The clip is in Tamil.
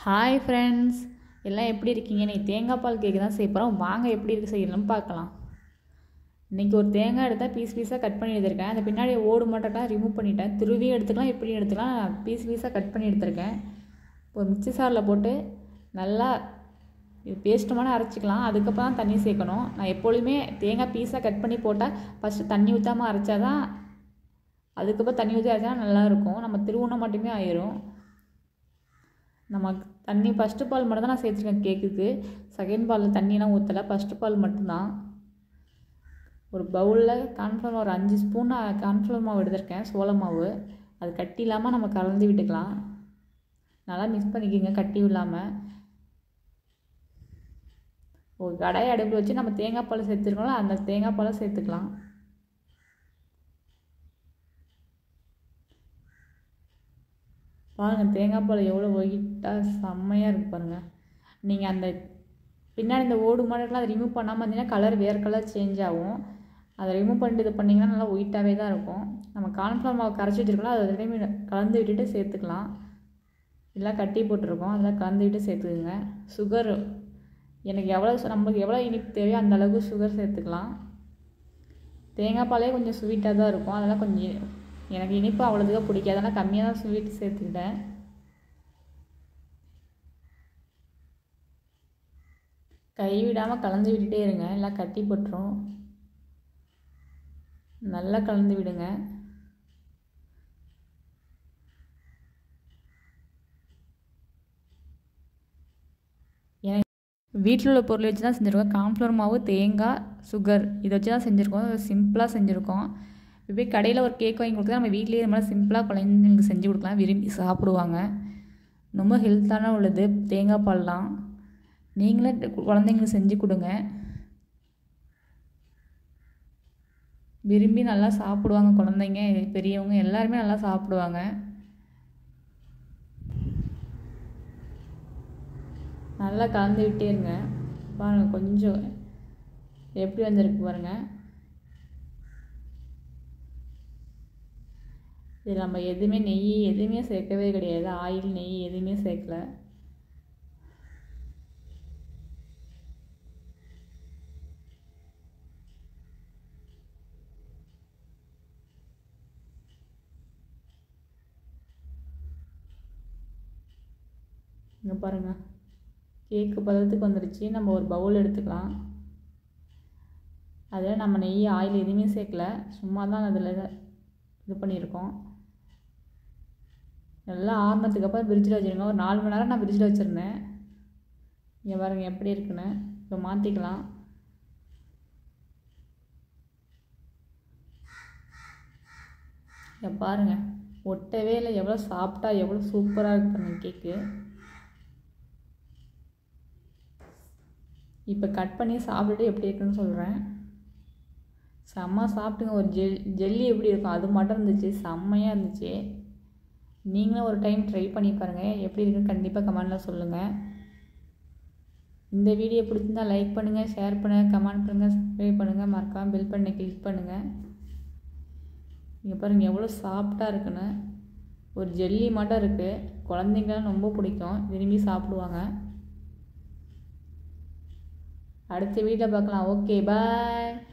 ஹாய் ஃப்ரெண்ட்ஸ் எல்லாம் எப்படி இருக்கீங்க நீ தேங்காய் பால் கேக்கு தான் செய்ய போகிறோம் வாங்க எப்படி இருக்கு செய்யணும்னு பார்க்கலாம் இன்றைக்கி ஒரு தேங்காய் எடுத்தால் பீஸ் பீஸாக கட் பண்ணி எடுத்திருக்கேன் அந்த பின்னாடி ஓடு மட்டும் ரிமூவ் பண்ணிட்டேன் துருவியும் எடுத்துக்கலாம் எப்படி எடுத்துக்கலாம் பீஸ் பீஸாக கட் பண்ணி எடுத்திருக்கேன் ஒரு மிக்ஸி சாரில் போட்டு நல்லா இது பேஸ்ட்டுமான அரைச்சிக்கலாம் அதுக்கப்புறம் தான் தண்ணி சேர்க்கணும் நான் எப்பொழுதுமே தேங்காய் பீஸாக கட் பண்ணி போட்டால் ஃபஸ்ட்டு தண்ணி ஊற்றாமல் அரைச்சா தான் அதுக்கப்புறம் தண்ணி ஊற்றி அரைச்சா நல்லாயிருக்கும் நம்ம திருவுணம் மட்டுமே ஆயிரும் நம்ம தண்ணி ஃபஸ்ட்டு பால் மட்டும் தான் நான் சேர்த்துருக்கேன் கேக்குக்கு செகண்ட் பாலில் தண்ணியெலாம் ஊற்றலை ஃபஸ்ட்டு பால் மட்டும்தான் ஒரு பவுலில் கார்ன்ஃப்ளவர் ஒரு அஞ்சு ஸ்பூன் கார்ன்ஃப்ளவர் மாவு எடுத்திருக்கேன் சோள மாவு அது கட்டி இல்லாமல் நம்ம கலந்து விட்டுக்கலாம் நல்லா மிக்ஸ் பண்ணிக்கோங்க கட்டி இல்லாமல் ஒரு கடாயை அடுப்பில் வச்சு நம்ம தேங்காய் பால் சேர்த்துருக்கோம்ல அந்த தேங்காய் பாலை சேர்த்துக்கலாம் பாருங்கள் தேங்காய் பால் எவ்வளோ ஒயிட்டாக செம்மையாக இருக்குது பாருங்கள் நீங்கள் அந்த பின்னாடி இந்த ஓடு மாடலாம் அதை ரிமூவ் பண்ணாமல் இருந்தீங்கன்னா கலர் வேறு கலர் சேஞ்ச் ஆகும் அதை ரிமூவ் பண்ணிட்டு இது பண்ணிங்கன்னா நல்லா ஒயிட்டாகவே தான் இருக்கும் நம்ம கார்ன்ஃப்ளவர் மாவு கரைச்சி வச்சுருக்கலாம் அதை திரும்பி கலந்து விட்டுட்டு சேர்த்துக்கலாம் எல்லாம் கட்டி போட்டிருக்கோம் அதெல்லாம் கலந்து விட்டு சேர்த்துக்குங்க சுகர் எனக்கு எவ்வளோ நம்மளுக்கு எவ்வளோ இனிப்பு தேவையோ அந்த அளவுக்கு சுகர் சேர்த்துக்கலாம் தேங்காய் பாலே கொஞ்சம் ஸ்வீட்டாக தான் இருக்கும் அதெல்லாம் கொஞ்சம் எனக்கு இனிப்பு அவ்வளோதுக்காக பிடிக்காது அதனால் கம்மியாக தான் ஸ்வீட் சேர்த்துக்கிட்டேன் கை விடாமல் கலந்து விட்டுட்டே இருங்க எல்லாம் கட்டி போட்டுரும் நல்லா கலந்து விடுங்க எனக்கு வீட்டில் உள்ள பொருள் வச்சு தான் செஞ்சுருக்கோம் கார்ன்ஃப்ளவர் மாவு தேங்காய் சுகர் இதை வச்சு தான் செஞ்சுருக்கோம் சிம்பிளாக செஞ்சுருக்கோம் இப்போ போய் கடையில் ஒரு கேக் வாங்கி கொடுத்தா நம்ம வீட்லேயே இது மாதிரி சிம்பிளாக குழந்தைங்களுக்கு செஞ்சு கொடுக்கலாம் விரும்பி சாப்பிடுவாங்க ரொம்ப ஹெல்த்தான உள்ளது தேங்காய் பால்லாம் நீங்களே குழந்தைங்களுக்கு செஞ்சு கொடுங்க விரும்பி நல்லா சாப்பிடுவாங்க குழந்தைங்க பெரியவங்க எல்லாருமே நல்லா சாப்பிடுவாங்க நல்லா கலந்து விட்டே இருங்க பாருங்கள் கொஞ்சம் எப்படி வந்திருக்கு பாருங்கள் இது நம்ம எதுவுமே நெய் எதுவுமே சேர்க்கவே கிடையாது ஆயில் நெய் எதுவுமே சேர்க்கல இங்கே பாருங்கள் கேக்கு பதத்துக்கு வந்துடுச்சு நம்ம ஒரு பவுல் எடுத்துக்கலாம் அதில் நம்ம நெய் ஆயில் எதுவுமே சேர்க்கல சும்மா தான் அதில் இது பண்ணியிருக்கோம் நல்லா ஆறுனதுக்கு அப்புறம் ஃப்ரிட்ஜில் வச்சுருங்க ஒரு நாலு மணி நேரம் நான் ஃப்ரிட்ஜில் வச்சுருந்தேன் இங்கே பாருங்கள் எப்படி இருக்குன்னு இப்போ மாற்றிக்கலாம் இங்கே பாருங்கள் ஒட்டவே இல்லை எவ்வளோ சாப்பிட்டா எவ்வளோ சூப்பராக இருக்கு பாருங்கள் கேக்கு இப்போ கட் பண்ணி சாப்பிட்டுட்டு எப்படி இருக்குன்னு சொல்கிறேன் செம்ம சாப்பிட்டுங்க ஒரு ஜெல் ஜெல்லி எப்படி இருக்கும் அது மட்டும் இருந்துச்சு செம்மையாக இருந்துச்சு நீங்களும் ஒரு டைம் ட்ரை பண்ணி பாருங்கள் எப்படி இருக்குன்னு கண்டிப்பாக கமெண்டில் சொல்லுங்கள் இந்த வீடியோ பிடிச்சிருந்தால் லைக் பண்ணுங்கள் ஷேர் பண்ணுங்கள் கமெண்ட் பண்ணுங்கள் சப்ஸ்கிரைப் பண்ணுங்கள் மறக்காமல் பில் பண்ணி கிளிக் பண்ணுங்கள் இங்கே பாருங்கள் எவ்வளோ சாஃப்டாக இருக்குன்னு ஒரு ஜெல்லி மட்டும் இருக்குது குழந்தைங்களாம் ரொம்ப பிடிக்கும் விரும்பி சாப்பிடுவாங்க அடுத்த வீடியோ பார்க்கலாம் ஓகே பாய்